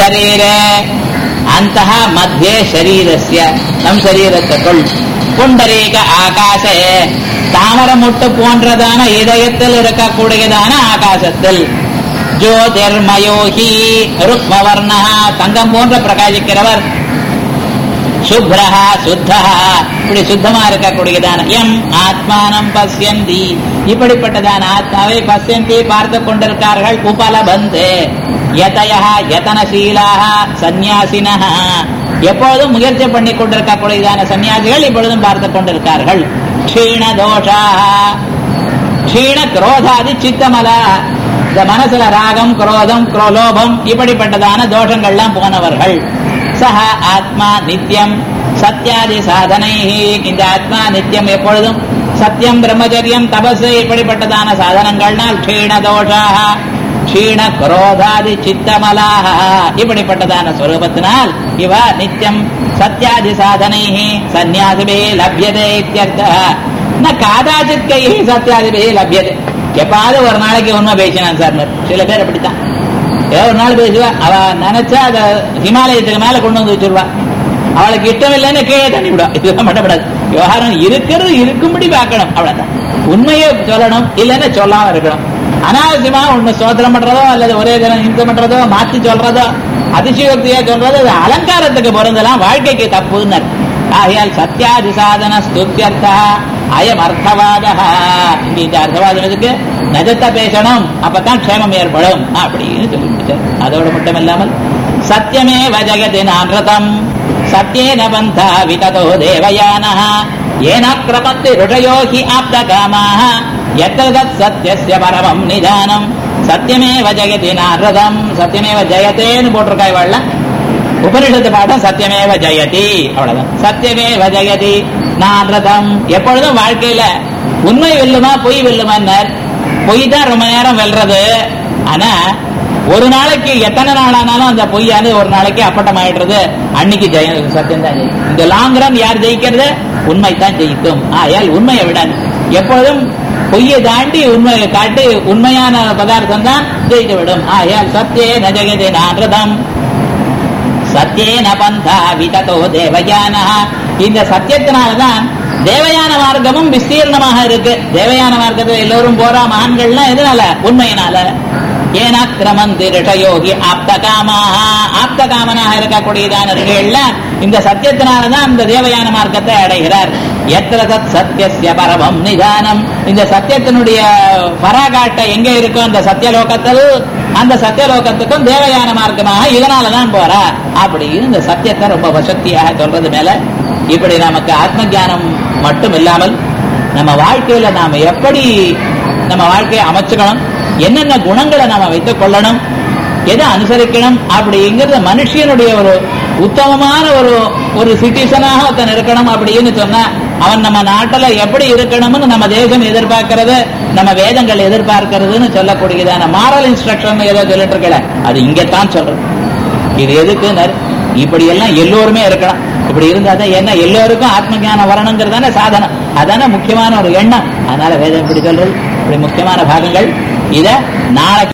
ಶರೀರೆ ಅಂತಹ ಮಧ್ಯೆ ಶರೀರಸ್ಯ நம் சரீரத்துக்குள் புண்டரீக ஆகாசே தாமர முட்டு போன்றதான இதயத்தில் இருக்கக்கூடியதான ஆகாசத்தில் ஜோதிர்மயோகி ருக்மவர்ணா தங்கம் போன்ற பிரகாசிக்கிறவர் சுப்ரஹா சுத்தஹா இப்படி சுத்தமா இருக்கக்கூடியதான எம் ஆத்மானம் பசியந்தி இப்படிப்பட்டதான ஆத்மாவை பசியந்தி பார்த்து கொண்டிருக்கார்கள் உபலபந்து யதயா யதனசீலாக சந்நியாசினஹ எப்பொழுதும் முயற்சி பண்ணி கொண்டிருக்கக்கூடியதான சன்னியாசிகள் இப்பொழுதும் பார்த்து கொண்டிருக்கார்கள் க்ஷீண தோஷாக க்ஷீண குரோதாதி சித்தமலா இந்த மனசுல ராகம் குரோதம் குரோலோபம் இப்படிப்பட்டதான தோஷங்கள்லாம் போனவர்கள் சஹ ஆத்மா நித்தியம் சத்யாதி சாதனை இந்த ஆத்மா நித்தியம் எப்பொழுதும் சத்தியம் பிரம்மச்சரியம் தபசு இப்படிப்பட்டதான சாதனங்கள்னால் க்ஷீண தோஷாக க்ஷீண குரோதாதி சித்தமலாக இப்படிப்பட்டதான ஸ்வரூபத்தினால் இவ நித்தியம் சத்யாதி சாதனை சந்நியாசிபே லப்யதே இத்தியர்த்தः ந காதாச்சித் கை சத்யாதிபே லப்யதே எப்பாவது ஒரு நாளைக்கு உண்மை பேசினான் சார் சில பேர் அப்படித்தான் ஏதோ ஒரு நாள் பேசுவா அவ நினைச்சா அத ஹிமாலயத்துக்கு மேல கொண்டு வந்து வச்சிருவா அவளுக்கு இஷ்டம் இல்லைன்னு கீழே தண்ணி விடுவா இதெல்லாம் பண்ணப்படாது விவகாரம் இருக்கிறது இருக்கும்படி பார்க்கணும் அவ்வளவுதான் உண்மையை சொல்லணும் இல்லைன்னா சொல்லாம இருக்கணும் அனாவசியமா ஒண்ணு சோதனம் பண்றதோ அல்லது ஒரே தினம் இம்சம் பண்றதோ மாத்தி சொல்றதோ அதிசயோக்தியா சொல்றதோ அது அலங்காரத்துக்கு பிறந்தெல்லாம் வாழ்க்கைக்கு தப்புன்னு ஆகையால் சத்யாதி சாதன ஸ்துத்தியர்த்தா அயம் அர்த்தவாதா இங்க இந்த அர்த்தவாதனத்துக்கு நஜத்தை பேசணும் அப்பதான் க்ஷேமம் ஏற்படும் அப்படின்னு சொல்லி முடிச்சார் அதோட மட்டும் இல்லாமல் சத்தியமே வஜகதி நான்ரதம் சத்யேன பந்தா விததோ தேவயானः ஏன கிரமத்து ருஷயோ ஹி ஆப்த காமாக எத்திர தத் சத்யஸ்ய பரமம் நிதானம் சத்தியமேவ ஜெயதி நாரதம் சத்தியமேவ ஜெயத்தேன்னு போட்டிருக்கா இவாள்ல உபனிஷத்து பாடம் சத்தியமேவ ஜெயதி அவ்வளவுதான் சத்தியமேவ ஜெயதி நாரதம் எப்பொழுதும் வாழ்க்கையில உண்மை வெல்லுமா பொய் வெல்லுமான்னார் பொய் தான் ரொம்ப நேரம் வெல்றது ஆனா ஒரு நாளைக்கு எத்தனை நாள் ஆனாலும் அந்த பொய்யானது ஒரு நாளைக்கு அப்பட்டம் ஆயிடுறது அன்னைக்கு ஜெய சத்தியம் தான் ஜெயிக்கும் இந்த லாங் ரன் யார் ஜெயிக்கிறது உண்மை தான் ஜெயிக்கும் ஆயால் உண்மையை விட எப்பொழுதும் பொய்யை தாண்டி உண்மையை காட்டி உண்மையான பதார்த்தம் தான் ஜெயித்து விடும் ஆயால் சத்தியே நஜகதே நான்றதம் சத்தியேன பந்தா விததோ தேவயான இந்த சத்தியத்தினால்தான் தேவயான மார்க்கமும் விஸ்தீர்ணமாக இருக்கு தேவயான மார்க்கத்தில் எல்லோரும் போறா மகான்கள்லாம் எதனால உண்மையினால ஏனாக்கிரமந்தி ரிஷயோகி ஆப்த காமாக ஆப்த காமனாக இருக்கக்கூடியதான ரிஷிகள்ல இந்த சத்தியத்தினாலதான் இந்த தேவயான மார்க்கத்தை அடைகிறார் எத்திர தத் சத்தியசிய பரமம் நிதானம் இந்த சத்தியத்தினுடைய பராகாட்ட எங்க இருக்கும் அந்த சத்தியலோகத்தில் அந்த சத்தியலோகத்துக்கும் தேவயான மார்க்கமாக இதனாலதான் போறார் அப்படின்னு இந்த சத்தியத்தை ரொம்ப வசக்தியாக சொல்றது மேல இப்படி நமக்கு ஆத்ம ஞானம் மட்டும் இல்லாமல் நம்ம வாழ்க்கையில நாம எப்படி நம்ம வாழ்க்கையை அமைச்சுக்கணும் என்னென்ன குணங்களை நாம வைத்துக் கொள்ளணும் எதை அனுசரிக்கணும் அப்படிங்கிறது மனுஷனுடைய ஒரு உத்தமமான ஒரு ஒரு சிட்டிசனாக ஒருத்தன் இருக்கணும் அப்படின்னு சொன்னா அவன் நம்ம நாட்டுல எப்படி இருக்கணும்னு நம்ம தேசம் எதிர்பார்க்கிறது நம்ம வேதங்கள் எதிர்பார்க்கிறதுன்னு சொல்லக்கூடியதான மாரல் இன்ஸ்ட்ரக்ஷன் ஏதோ சொல்லிட்டு இருக்கல அது இங்கத்தான் சொல்றது இது எதுக்கு இப்படி எல்லாம் எல்லோருமே இருக்கலாம் இப்படி இருந்தாதான் என்ன எல்லோருக்கும் ஆத்ம ஞானம் வரணுங்கிறதான சாதனம் அதான முக்கியமான ஒரு எண்ணம் அதனால வேதம் இப்படி சொல்றது இப்படி முக்கியமான பாகங்கள் இத நாளைக்கு